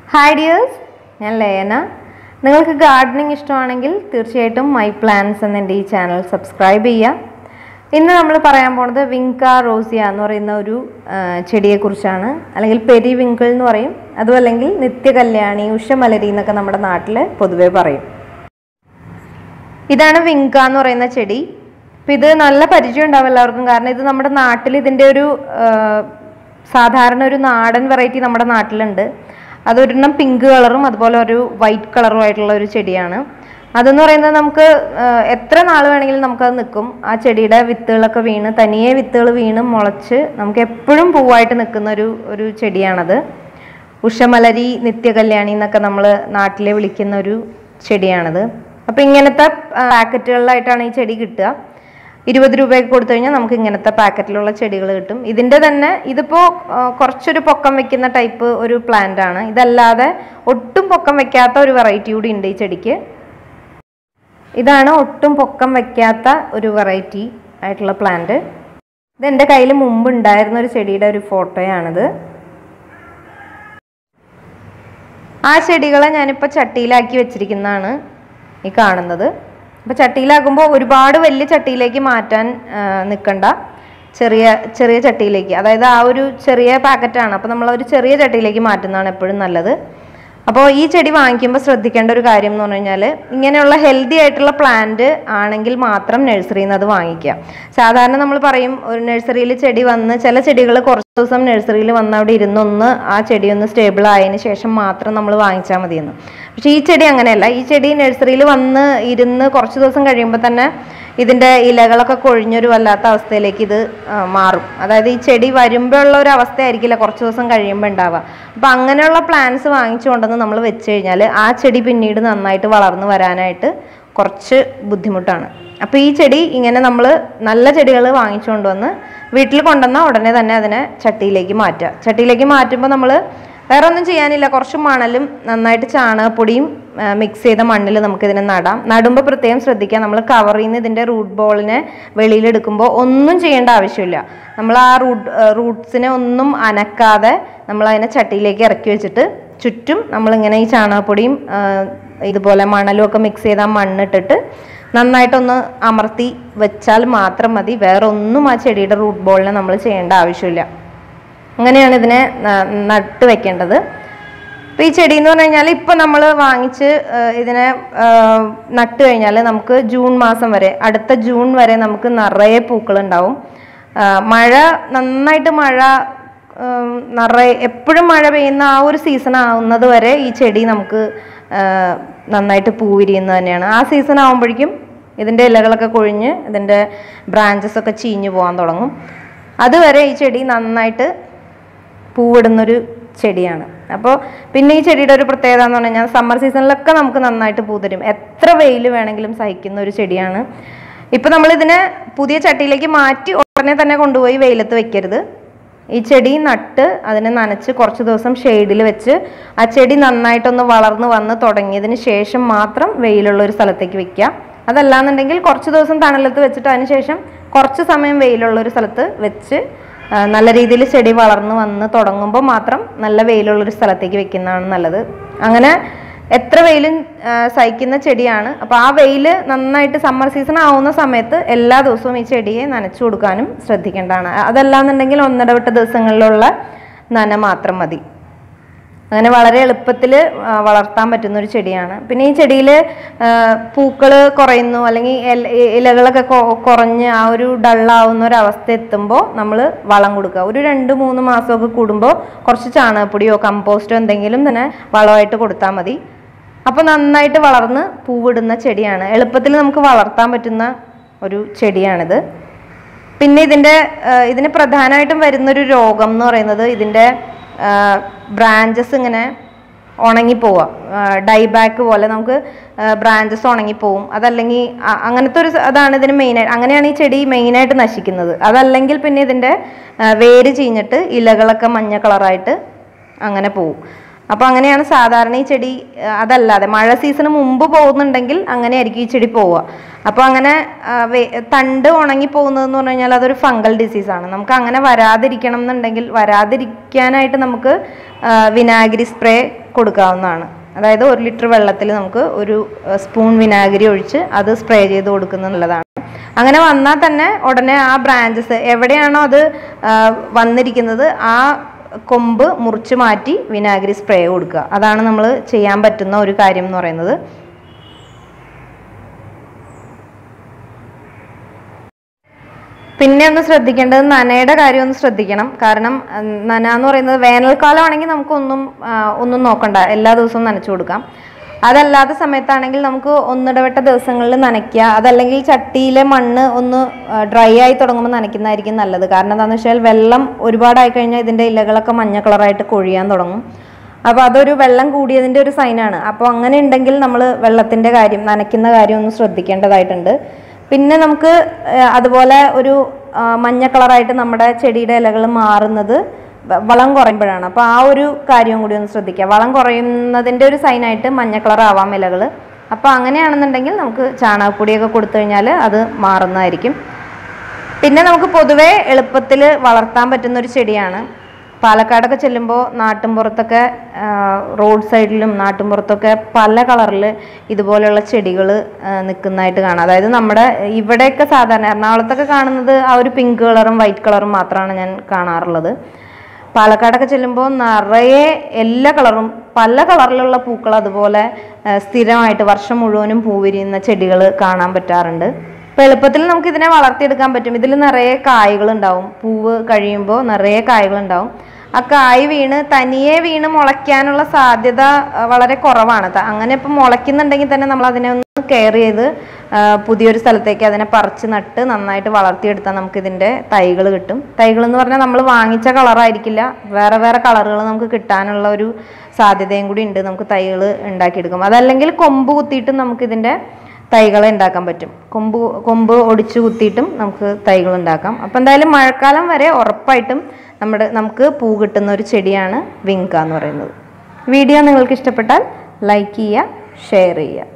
hi dears ഞാൻ ലേന നിങ്ങൾക്ക് gardening ഇഷ്ടമാണെങ്കിൽ തീർച്ചയായിട്ടും മൈ പ്ലാൻസ് എന്ന എൻ്റെ ഈ ചാനൽ സബ്സ്ക്രൈബ് ചെയ്യുക ഇന്ന് നമ്മൾ പറയാൻ പോണത് വിങ്ക റോസിയ എന്ന് പറയുന്ന ഒരു ആ, ചെടിയെക്കുറിച്ചാണ് അല്ലെങ്കിൽ പെരി വിങ്കിൾ എന്ന് പറയും അതും അല്ലെങ്കിൽ നിത്യകല്യാണി ഉഷമലരി എന്നൊക്കെ നമ്മുടെ നാട്ടിൽ പൊതുവേ പറയും ഇതാണ് വിങ്ക എന്ന് പറയുന്ന ചെടി അപ്പം ഇത് നല്ല പരിചയം ഉണ്ടാവും എല്ലാവർക്കും കാരണം ഇത് നമ്മുടെ നാട്ടിൽ ഇതിൻ്റെ ഒരു ആ, സാധാരണ ഒരു നാടൻ വെറൈറ്റി നമ്മുടെ നാട്ടിലുണ്ട് അതൊരെണ്ണം പിങ്ക് കളറും അതുപോലെ ഒരു വൈറ്റ് കളറും ആയിട്ടുള്ള ഒരു ചെടിയാണ് അതെന്ന് പറയുന്നത് നമുക്ക് ആ, എത്ര നാൾ വേണമെങ്കിലും നമുക്കത് നിൽക്കും ആ ചെടിയുടെ വിത്തുകളൊക്കെ വീണ് തനിയെ വിത്തുകൾ വീണ് മുളച്ച് നമുക്ക് എപ്പോഴും പൂവായിട്ട് നിൽക്കുന്ന ഒരു ഒരു ചെടിയാണത് ഉഷമലരി നിത്യകല്യാണി എന്നൊക്കെ നമ്മൾ നാട്ടിലെ വിളിക്കുന്ന ഒരു ചെടിയാണത് അപ്പം ഇങ്ങനത്തെ പാക്കറ്റുകളിലായിട്ടാണ് ഈ ചെടി കിട്ടുക ഇരുപത് രൂപയൊക്കെ കൊടുത്തു കഴിഞ്ഞാൽ നമുക്ക് ഇങ്ങനത്തെ പാക്കറ്റിലുള്ള ചെടികൾ കിട്ടും ഇതിൻ്റെ തന്നെ ഇതിപ്പോൾ കുറച്ചൊരു പൊക്കം വെക്കുന്ന ടൈപ്പ് ഒരു പ്ലാന്റ് ആണ് ഇതല്ലാതെ ഒട്ടും പൊക്കം വെക്കാത്ത ഒരു വെറൈറ്റി കൂടി ഉണ്ട് ഈ ചെടിക്ക് ഇതാണ് ഒട്ടും പൊക്കം വെക്കാത്ത ഒരു വെറൈറ്റി ആയിട്ടുള്ള പ്ലാന്റ് ഇത് എൻ്റെ കയ്യിൽ മുമ്പ് ഉണ്ടായിരുന്ന ഒരു ചെടിയുടെ ഒരു ഫോട്ടോയാണിത് ആ ചെടികളെ ഞാനിപ്പോൾ ചട്ടിയിലാക്കി വെച്ചിരിക്കുന്നതാണ് ഈ കാണുന്നത് അപ്പോൾ ചട്ടിയിലാക്കുമ്പോൾ ഒരുപാട് വലിയ ചട്ടിയിലേക്ക് മാറ്റാൻ നിൽക്കണ്ട ചെറിയ ചെറിയ ചട്ടിയിലേക്ക് അതായത് ആ ഒരു ചെറിയ പാക്കറ്റാണ് അപ്പോൾ നമ്മൾ ഒരു ചെറിയ ചട്ടിയിലേക്ക് മാറ്റുന്നതാണ് എപ്പോഴും നല്ലത് അപ്പോൾ ഈ ചെടി വാങ്ങിക്കുമ്പോൾ ശ്രദ്ധിക്കേണ്ട ഒരു കാര്യം എന്ന് പറഞ്ഞു കഴിഞ്ഞാൽ ഇങ്ങനെയുള്ള ഹെൽത്തി ആയിട്ടുള്ള പ്ലാന്റ് ആണെങ്കിൽ മാത്രം നഴ്സറിയിൽ നിന്ന് അത് വാങ്ങിക്കുക സാധാരണ നമ്മൾ പറയും ഒരു നഴ്സറിയിൽ ചെടി വന്ന് ചില ചെടികൾ കുറച്ച് ദിവസം നഴ്സറിയിൽ വന്ന് അവിടെ ഇരുന്നൊന്ന് ആ ചെടി ഒന്ന് സ്റ്റേബിൾ ആയതിനു ശേഷം മാത്രം നമ്മൾ വാങ്ങിച്ചാൽ മതിയെന്ന് പക്ഷേ ഈ ചെടി അങ്ങനെയല്ല ഈ ചെടി നഴ്സറിയിൽ വന്ന് ഇരുന്ന് കുറച്ച് ദിവസം കഴിയുമ്പോൾ തന്നെ ഇതിൻ്റെ ഇലകളൊക്കെ കൊഴിഞ്ഞൊരു വല്ലാത്ത അവസ്ഥയിലേക്ക് ഇത് ആ, മാറും അതായത് ഈ ചെടി വരുമ്പോൾ ഉള്ള ഒരു അവസ്ഥയായിരിക്കില്ല കുറച്ച് ദിവസം കഴിയുമ്പോൾ ഉണ്ടാവുക അപ്പം അങ്ങനെയുള്ള പ്ലാന്റ്സ് വാങ്ങിച്ചു കൊണ്ടുവന്ന് നമ്മൾ വെച്ച് കഴിഞ്ഞാൽ ആ ചെടി പിന്നീട് നന്നായിട്ട് വളർന്നു വരാനായിട്ട് കുറച്ച് ബുദ്ധിമുട്ടാണ് അപ്പോൾ ഈ ചെടി ഇങ്ങനെ നമ്മൾ നല്ല ചെടികൾ വാങ്ങിച്ചു കൊണ്ടുവന്ന് വീട്ടിൽ കൊണ്ടുവന്നാൽ ഉടനെ തന്നെ അതിനെ ചട്ടിയിലേക്ക് മാറ്റുക ചട്ടിയിലേക്ക് മാറ്റുമ്പോൾ നമ്മൾ വേറെ ഒന്നും ചെയ്യാനില്ല കുറച്ച് മണലും നന്നായിട്ട് ചാണകപ്പൊടിയും മിക്സ് ചെയ്ത മണ്ണിൽ നമുക്കിതിനെ നടാം നടുമ്പോൾ പ്രത്യേകം ശ്രദ്ധിക്കുക നമ്മൾ കവറിൽ നിന്ന് ഇതിൻ്റെ റൂട്ട് ബോളിനെ വെളിയിലെടുക്കുമ്പോൾ ഒന്നും ചെയ്യേണ്ട ആവശ്യമില്ല നമ്മൾ ആ റൂട്ട് റൂട്ട്സിനെ ഒന്നും അനക്കാതെ നമ്മൾ അതിനെ ചട്ടിയിലേക്ക് ഇറക്കി വെച്ചിട്ട് ചുറ്റും നമ്മളിങ്ങനെ ഈ ചാണകപ്പൊടിയും ആ, ഇതുപോലെ മണലും ഒക്കെ മിക്സ് ചെയ്ത മണ്ണിട്ടിട്ട് നന്നായിട്ടൊന്ന് അമർത്തി വെച്ചാൽ മാത്രം മതി വേറെ ഒന്നും ആ ചെടിയുടെ റൂട്ട് ബോളിനെ നമ്മൾ ചെയ്യേണ്ട ആവശ്യമില്ല അങ്ങനെയാണ് ഇതിനെ ന- നട്ട് വെക്കേണ്ടത് അപ്പോൾ ഈ ചെടി എന്ന് പറഞ്ഞു കഴിഞ്ഞാൽ ഇപ്പം നമ്മൾ വാങ്ങിച്ച് ആ, ഇതിനെ ആ, നട്ട് കഴിഞ്ഞാൽ നമുക്ക് ജൂൺ മാസം വരെ അടുത്ത ജൂൺ വരെ നമുക്ക് നിറയെ പൂക്കളുണ്ടാവും ആ, മഴ നന്നായിട്ട് മഴ ഉം, നിറയെ എപ്പോഴും മഴ പെയ്യുന്ന ആ ഒരു സീസൺ ആവുന്നത് വരെ ഈ ചെടി നമുക്ക് ആ, നന്നായിട്ട് പൂവിരിയുന്നത് തന്നെയാണ് ആ സീസൺ ആകുമ്പോഴേക്കും ഇതിൻ്റെ ഇലകളൊക്കെ കൊഴിഞ്ഞ് ഇതിൻ്റെ ബ്രാഞ്ചസ് ഒക്കെ ചീഞ്ഞു പോകാൻ തുടങ്ങും അതുവരെ ഈ ചെടി നന്നായിട്ട് പൂവിടുന്നൊരു ചെടിയാണ് അപ്പോൾ പിന്നെ ഈ ചെടിയുടെ ഒരു പ്രത്യേകത എന്ന് പറഞ്ഞു കഴിഞ്ഞാൽ സമ്മർ സീസണിലൊക്കെ നമുക്ക് നന്നായിട്ട് പൂ തരും എത്ര വെയിൽ വേണമെങ്കിലും സഹിക്കുന്ന ഒരു ചെടിയാണ് ഇപ്പം നമ്മളിതിനെ പുതിയ ചട്ടിയിലേക്ക് മാറ്റി ഉടനെ തന്നെ കൊണ്ടുപോയി വെയിലത്ത് വെക്കരുത് ഈ ചെടി നട്ട് അതിനെ നനച്ച് കുറച്ച് ദിവസം ഷെയ്ഡിൽ വെച്ച് ആ ചെടി നന്നായിട്ടൊന്ന് വളർന്ന് വന്ന് തുടങ്ങിയതിന് ശേഷം മാത്രം വെയിലുള്ള ഒരു സ്ഥലത്തേക്ക് വെക്കുക അതല്ലാന്നുണ്ടെങ്കിൽ കുറച്ച് ദിവസം തണലത്ത് വെച്ചിട്ട് അതിന് ശേഷം കുറച്ച് സമയം വെയിലുള്ള ഒരു സ്ഥലത്ത് വെച്ച് ആ, നല്ല രീതിയിൽ ചെടി വളർന്ന് വന്ന് തുടങ്ങുമ്പോൾ മാത്രം നല്ല വെയിലുള്ള ഒരു സ്ഥലത്തേക്ക് വെക്കുന്നതാണ് നല്ലത് അങ്ങനെ എത്ര വെയിലും ആ, സഹിക്കുന്ന ചെടിയാണ് അപ്പോൾ ആ വെയിൽ നന്നായിട്ട് സമ്മർ സീസൺ ആവുന്ന സമയത്ത് എല്ലാ ദിവസവും ഈ ചെടിയെ നനച്ചു കൊടുക്കാനും ശ്രദ്ധിക്കേണ്ടതാണ് അതല്ലാന്നുണ്ടെങ്കിൽ ഒന്നിടവിട്ട ദിവസങ്ങളിലുള്ള നന മാത്രം മതി അങ്ങനെ വളരെ എളുപ്പത്തിൽ വളർത്താൻ പറ്റുന്ന ഒരു ചെടിയാണ് പിന്നെ ഈ ചെടിയിൽ പൂക്കൾ കുറയുന്നു അല്ലെങ്കിൽ ഇല- ഇലകളൊക്കെ കൊ- കുറഞ്ഞ് ആ ഒരു ഡള്ളാവുന്ന ഒരു അവസ്ഥ എത്തുമ്പോൾ നമ്മൾ വളം കൊടുക്കുക ഒരു രണ്ട് മൂന്ന് മാസമൊക്കെ കൂടുമ്പോൾ കുറച്ച് ചാണകപ്പൊടിയോ കമ്പോസ്റ്റോ എന്തെങ്കിലും തന്നെ വളമായിട്ട് കൊടുത്താൽ മതി അപ്പോൾ നന്നായിട്ട് വളർന്ന് പൂവിടുന്ന ചെടിയാണ് എളുപ്പത്തിൽ നമുക്ക് വളർത്താൻ പറ്റുന്ന ഒരു ചെടിയാണിത് പിന്നെ ഇതിൻ്റെ ആ, ഇതിന് പ്രധാനമായിട്ടും വരുന്നൊരു രോഗം എന്ന് പറയുന്നത് ഇതിൻ്റെ ബ്രാഞ്ചസ് ഇങ്ങനെ ഉണങ്ങിപ്പോവുക ഡൈബാക്ക് പോലെ നമുക്ക് ബ്രാഞ്ചസ് ഉണങ്ങിപ്പോവും അതല്ലെങ്കിൽ അ- അങ്ങനത്തെ ഒരു സ- അതാണ് ഇതിന് മെയിനായിട്ട് അങ്ങനെയാണ് ഈ ചെടി മെയിനായിട്ട് നശിക്കുന്നത് അതല്ലെങ്കിൽ പിന്നെ ഇതിൻ്റെ ആ, വേര് ചീഞ്ഞിട്ട് ഇലകളൊക്കെ മഞ്ഞ കളറായിട്ട് അങ്ങനെ പോവും അപ്പോൾ അങ്ങനെയാണ് സാധാരണ ഈ ചെടി ആ, അതല്ലാതെ മഴ സീസണ് മുമ്പ് പോകുന്നുണ്ടെങ്കിൽ അങ്ങനെയായിരിക്കും ഈ ചെടി പോവുക അപ്പോൾ അങ്ങനെ ആ, വേ- തണ്ട് ഉണങ്ങി പോകുന്നതെന്ന് പറഞ്ഞു കഴിഞ്ഞാൽ അതൊരു ഫംഗൽ ഡിസീസാണ് നമുക്ക് അങ്ങനെ വരാതിരിക്കണം എന്നുണ്ടെങ്കിൽ വരാതിരിക്കാനായിട്ട് നമുക്ക് ആ, വിനാഗിരി സ്പ്രേ കൊടുക്കാവുന്നതാണ് അതായത് ഒരു ലിറ്റർ വെള്ളത്തിൽ നമുക്ക് ഒരു ആ, സ്പൂൺ വിനാഗിരി ഒഴിച്ച് അത് സ്പ്രേ ചെയ്ത് കൊടുക്കുന്നുള്ളതാണ് അങ്ങനെ വന്നാൽ തന്നെ ഉടനെ ആ ബ്രാഞ്ചസ് എവിടെയാണോ അത് ആ, വന്നിരിക്കുന്നത് ആ കൊമ്പ് മുറിച്ച് മാറ്റി വിനാഗിരി സ്പ്രേ കൊടുക്കുക അതാണ് നമ്മൾ ചെയ്യാൻ പറ്റുന്ന ഒരു കാര്യം എന്ന് പറയുന്നത് പിന്നെ ഒന്ന് ശ്രദ്ധിക്കേണ്ടത് നനയുടെ കാര്യം ഒന്ന് ശ്രദ്ധിക്കണം കാരണം ഉം, നന എന്ന് പറയുന്നത് വേനൽക്കാലമാണെങ്കിൽ നമുക്കൊന്നും ആ, ഒന്നും നോക്കണ്ട എല്ലാ ദിവസവും നനച്ചു കൊടുക്കാം അതല്ലാത്ത സമയത്താണെങ്കിൽ നമുക്ക് ഒന്നിടവിട്ട ദിവസങ്ങളിൽ നനയ്ക്കുക അതല്ലെങ്കിൽ ചട്ടിയിലെ മണ്ണ് ഒന്ന് ഡ്രൈ ആയി തുടങ്ങുമ്പോൾ നനയ്ക്കുന്നതായിരിക്കും നല്ലത് കാരണം എന്താണെന്ന് വെച്ചാൽ വെള്ളം ഒരുപാടായി കഴിഞ്ഞാൽ ഇതിൻ്റെ ഇലകളൊക്കെ മഞ്ഞ കളറായിട്ട് കൊഴിയാൻ തുടങ്ങും അപ്പോൾ അതൊരു വെള്ളം കൂടിയതിൻ്റെ ഒരു സൈനാണ് അപ്പോൾ അങ്ങനെ ഉണ്ടെങ്കിൽ നമ്മൾ വെള്ളത്തിൻ്റെ കാര്യം നനയ്ക്കുന്ന കാര്യം ഒന്ന് ശ്രദ്ധിക്കേണ്ടതായിട്ടുണ്ട് പിന്നെ നമുക്ക് ആ, അതുപോലെ ഒരു ആ, മഞ്ഞ കളറായിട്ട് നമ്മുടെ ചെടിയുടെ ഇലകൾ മാറുന്നത് വ- വളം കുറയുമ്പോഴാണ് അപ്പോൾ ആ ഒരു കാര്യം കൂടി ഒന്ന് ശ്രദ്ധിക്കുക വളം കുറയുന്നതിൻ്റെ ഒരു സൈനായിട്ട് മഞ്ഞ കളർ ആവാം ഇലകൾ അപ്പോൾ അങ്ങനെയാണെന്നുണ്ടെങ്കിൽ നമുക്ക് ചാണകപ്പൊടിയൊക്കെ കൊടുത്തു കഴിഞ്ഞാൽ അത് മാറുന്നതായിരിക്കും പിന്നെ നമുക്ക് പൊതുവേ എളുപ്പത്തിൽ വളർത്താൻ പറ്റുന്ന ഒരു ചെടിയാണ് പാലക്കാടൊക്കെ ചെല്ലുമ്പോൾ നാട്ടിൻപുറത്തൊക്കെ റോഡ് സൈഡിലും നാട്ടിൻപുറത്തൊക്കെ പല കളറിൽ ഇതുപോലെയുള്ള ചെടികൾ നിൽക്കുന്നതായിട്ട് കാണാം അതായത് നമ്മുടെ ഇവിടെയൊക്കെ സാധാരണ എറണാകുളത്തൊക്കെ കാണുന്നത് ആ ഒരു പിങ്ക് കളറും വൈറ്റ് കളറും മാത്രമാണ് ഞാൻ കാണാറുള്ളത് പാലക്കാടൊക്കെ ചെല്ലുമ്പോൾ നിറയെ എല്ലാ കളറും പല കളറിലുള്ള പൂക്കൾ അതുപോലെ ആ, സ്ഥിരമായിട്ട് വർഷം മുഴുവനും പൂവിരിയുന്ന ചെടികൾ കാണാൻ പറ്റാറുണ്ട് അപ്പോൾ എളുപ്പത്തിൽ നമുക്ക് ഇതിനെ വളർത്തിയെടുക്കാൻ പറ്റും ഇതിൽ നിറയെ കായ്കൾ ഉണ്ടാവും പൂവ് കഴിയുമ്പോൾ നിറയെ കായ്കൾ ഉണ്ടാവും ആ കായ് വീണ് തനിയെ വീണ് മുളയ്ക്കാനുള്ള സാധ്യത ആ, വളരെ കുറവാണ് ത- അങ്ങനെ ഇപ്പം മുളയ്ക്കുന്നുണ്ടെങ്കിൽ തന്നെ നമ്മൾ അതിനെ ഒന്ന് കെയർ ചെയ്ത് ആ, പുതിയൊരു സ്ഥലത്തേക്ക് അതിനെ പറിച്ച് നട്ട് നന്നായിട്ട് വളർത്തിയെടുത്താൽ നമുക്ക് ഇതിൻ്റെ തൈകൾ കിട്ടും തൈകൾ എന്ന് പറഞ്ഞാൽ നമ്മൾ വാങ്ങിച്ച കളറായിരിക്കില്ല വേറെ വേറെ കളറുകൾ നമുക്ക് കിട്ടാനുള്ള ഒരു സാധ്യതയും കൂടി ഉണ്ട് നമുക്ക് തൈകൾ ഉണ്ടാക്കിയെടുക്കും അതല്ലെങ്കിൽ കൊമ്പ് കുത്തിയിട്ടും നമുക്ക് ഇതിൻ്റെ തൈകളെ ഉണ്ടാക്കാൻ പറ്റും കൊമ്പ് കൊമ്പ് ഒടിച്ചു കുത്തിയിട്ടും നമുക്ക് തൈകൾ ഉണ്ടാക്കാം അപ്പം എന്തായാലും മഴക്കാലം വരെ ഉറപ്പായിട്ടും നമ്മുടെ നമുക്ക് പൂ കിട്ടുന്ന ഒരു ചെടിയാണ് വിങ്ക എന്ന് പറയുന്നത് വീഡിയോ നിങ്ങൾക്ക് ഇഷ്ടപ്പെട്ടാൽ ലൈക്ക് ചെയ്യുക ഷെയർ ചെയ്യുക